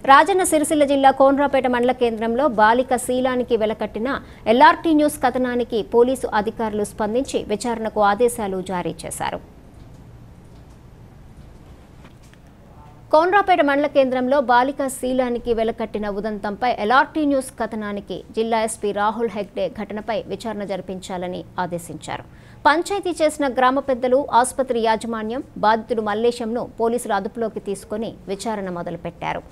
రాజన్న సిరిసిల్ల జిల్లా కోన్రాపేట మండల కేంద్రంలో బాలిక శీలానికి వెలకట్టిన ఎల్ఆర్టీ న్యూస్ కథనానికి పోలీసు అధికారులు స్పందించి విచారణకు ఆదేశాలు జారీ చేశారు కోన్రాపేట మండల కేంద్రంలో బాలిక శీలానికి వెలకట్టిన ఉదంతంపై ఎల్ఆర్టీ న్యూస్ కథనానికి జిల్లా ఎస్పీ రాహుల్ హెగ్డే ఘటనపై విచారణ జరిపించాలని ఆదేశించారు పంచాయతీ చేసిన గ్రామ పెద్దలు ఆసుపత్రి యాజమాన్యం బాధితుడు మల్లేశంను పోలీసులు అదుపులోకి తీసుకుని విచారణ మొదలుపెట్టారు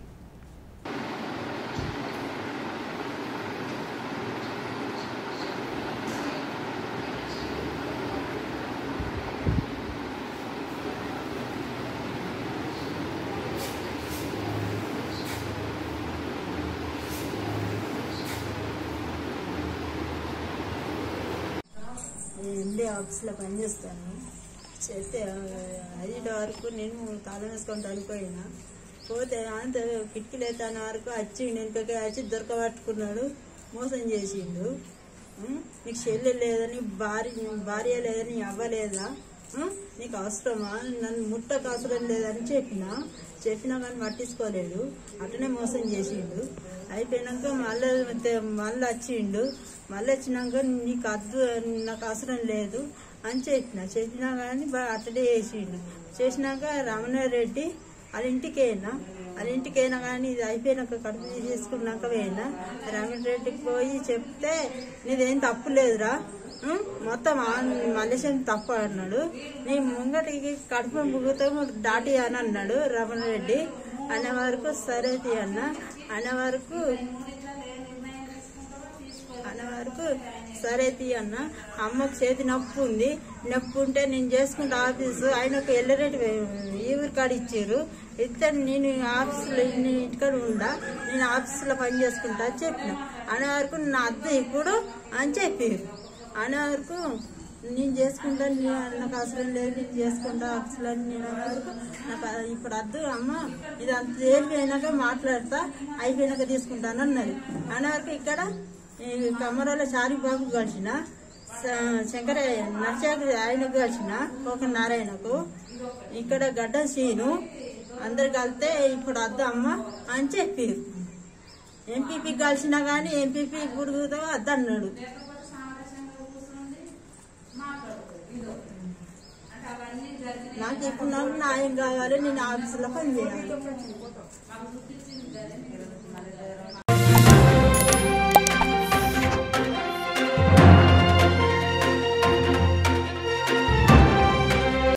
నేను ఎండి ఆఫీస్లో పనిచేస్తాను చేస్తే ఆ, ఐదు వరకు నేను తాళం వేసుకొని చనిపోయినా పోతే అంత కిటికీలు ఎత్తాన వరకు వచ్చి వెనుకకి వచ్చి దొరకబట్టుకున్నాడు మోసం చేసిండు ఉం? నీకు చెల్లె లేదని భార్య భార్య లేదని అవ్వలేదా ఉం? నీకు అవసరమా నన్ను ముట్టకు అవసరం లేదని చెప్పిన చెప్పినా కానీ పట్టించుకోలేడు అట్లనే మోసం చేసిండు అయిపోయినాక మళ్ళీ మళ్ళీ వచ్చిండు మళ్ళీ వచ్చినాక నీకు అద్దు నాకు అవసరం లేదు అని చెప్పిన చెప్పినా కానీ బా- అట్లనే చేసిండు చేసినాక రమణారెడ్డి వాళ్ళ ఇంటికి అయినా వాళ్ళ ఇంటికి అయినా కానీ ఇది అయిపోయినాక కడుపు తీసుకున్నాక పోయినా రమణారెడ్డికి పోయి చెప్తే నీదేం తప్పు లేదురా ఉం? మొత్తం మలేషియన్ తప్పు అన్నాడు నీ ముంగటికి కడుపు ముగ్గుతో దాటి అని అన్నాడు రమణారెడ్డి అనే వరకు సరే తీ అన్న అనే వరకు అనే వరకు సరే తీ అన్న అమ్మకు చేతి నొప్పి ఉంది నొప్పి ఉంటే నేను చేసుకుంటా ఆఫీసు ఆయనకు ఎల్లరెడ్డి ఈవురి కాడ ఇచ్చారు ఇస్తే నేను ఆఫీసులో నేను ఇంటికాడ ఉండా నేను ఆఫీసులో పని చేసుకుంటా అని చెప్పిన అనే వరకు నా అద్దె ఇప్పుడు అని చెప్పారు అనే వరకు నేను చేసుకుంటా నీ- నాకు అవసరం లేదు నేను చేసుకుంటా ఆఫీసులో అని నేను అనే వరకు నాకు అది ఇప్పుడు అద్దు అమ్మ ఇది అంత అయిపోయినాక మాట్లాడతా అయిపోయినాక తీసుకుంటాను అన్నది అనే వరకు ఇక్కడ ఈ కమ్మరాల చారి బాబు కలిసిన స- శంకర నర్చాకు ఆయనకు కలిసిన ఒక నారాయణకు ఇక్కడ గడ్డ సీను అందరు కలిస్తే ఇప్పుడు అద్దు అమ్మ అని చెప్పారు ఎంపీపీ కలిసినా కానీ ఎంపీపీ గురుగుతో అద్దన్నాడు నాకు ఇప్పుడు నాకు న్యాయం కావాలి నేను ఆఫీసులో పని చేయాలి